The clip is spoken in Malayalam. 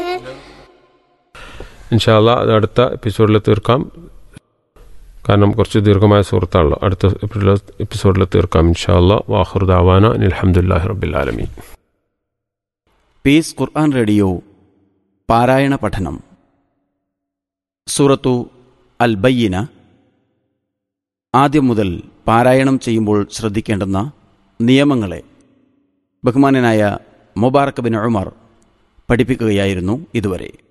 ഇൻഷാല്ല അത് അടുത്ത എപ്പിസോഡിൽ തീർക്കാം കാരണം കുറച്ച് ദീർഘമായ സുഹൃത്താണല്ലോ അടുത്ത എപ്പിസോഡിൽ തീർക്കാം ഇൻഷാല്ല വാഹുർദാവാന അലഹമുല്ലാഹി റബ്ബിലാലമീൻ പീസ് ഖുർആൻ റേഡിയോ പാരായണ പഠനം സൂറത്തു അൽ ബയ്യന ആദ്യം മുതൽ പാരായണം ചെയ്യുമ്പോൾ ശ്രദ്ധിക്കേണ്ടുന്ന നിയമങ്ങളെ ബഹുമാനനായ മുബാറക് ബിൻ ഉമർ പഠിപ്പിക്കുകയായിരുന്നു ഇതുവരെ